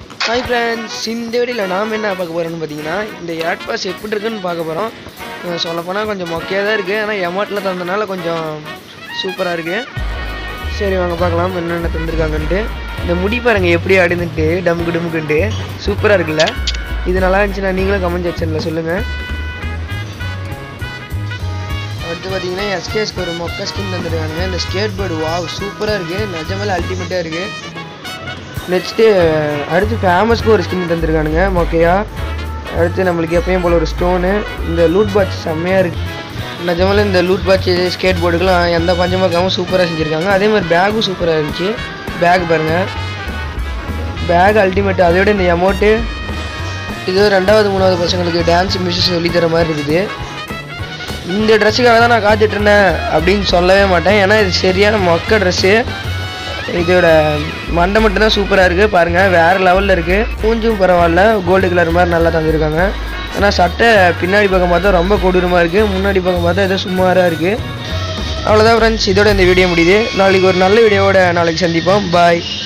hi friends இந்த வீடியோவில் நாம் என்ன பார்க்க போகிறோம்னு பார்த்தீங்கன்னா இந்த ஏட் பாஸ் எப்படி இருக்குன்னு பார்க்க போகிறோம் சொல்லப்போனால் கொஞ்சம் மொக்கையாக தான் இருக்குது ஆனால் எமௌண்ட்டில் தந்தனால கொஞ்சம் சூப்பராக இருக்குது சரி வாங்க பார்க்கலாம் என்னென்ன தந்திருக்காங்கன்ட்டு இந்த முடி பாருங்க எப்படி ஆடுந்துட்டு டமுக்கு டமுக்குன்ட்டு சூப்பராக இருக்குல்ல இது நல்லா இருந்துச்சுன்னா நீங்களும் கமெண்ட் செக்ஷனில் சொல்லுங்கள் அடுத்து பார்த்தீங்கன்னா எஸ்கேஸ்க்கு ஒரு மொக்க ஸ்கின் தந்துருக்காங்க இந்த ஸ்கேட் போர்டு வாவ் சூப்பராக இருக்குது நிஜமால அல்டிமேட்டாக இருக்குது நெக்ஸ்ட்டு அடுத்து ஃபேமஸ்க்கு ஒரு ஸ்கின் தந்துருக்கானுங்க மொக்கையா அடுத்து நம்மளுக்கு எப்பயும் போல் ஒரு ஸ்டோனு இந்த லூட் பாட்ச் செம்மையாக இருக்குது நிஜமால இந்த லூட் பாட்ச் ஸ்கேட் போர்டுக்கெலாம் எந்த பஞ்சமும் இருக்காமல் சூப்பராக செஞ்சுருக்காங்க அதே மாதிரி பேக்கும் சூப்பராக இருந்துச்சு பேக் பாருங்கள் பேக் அல்டிமேட் அதை விட இந்த அமௌண்ட்டு இது ரெண்டாவது மூணாவது பசங்களுக்கு டான்ஸ் மியூசிக் சொல்லி தர மாதிரி இருக்குது இந்த ட்ரெஸ்ஸுக்காக தான் நான் காத்துட்டு இருந்தேன் அப்படின்னு சொல்லவே மாட்டேன் ஏன்னா இது சரியான மொக்க ட்ரெஸ்ஸு இதோட மண்டை மட்டும்தான் சூப்பராக இருக்குது பாருங்கள் வேறு லெவலில் இருக்குது மூஞ்சும் பரவாயில்ல கோல்டு கலர் மாதிரி நல்லா தந்திருக்காங்க ஆனால் சட்டை பின்னாடி பக்கம் பார்த்தா ரொம்ப கொடூரமாக இருக்குது முன்னாடி பக்கம் பார்த்தா ஏதோ சுமாராக இருக்குது அவ்வளோதான் ஃப்ரெண்ட்ஸ் இதோட இந்த வீடியோ முடியுது நாளைக்கு ஒரு நல்ல வீடியோவோட நாளைக்கு சந்திப்போம் பாய்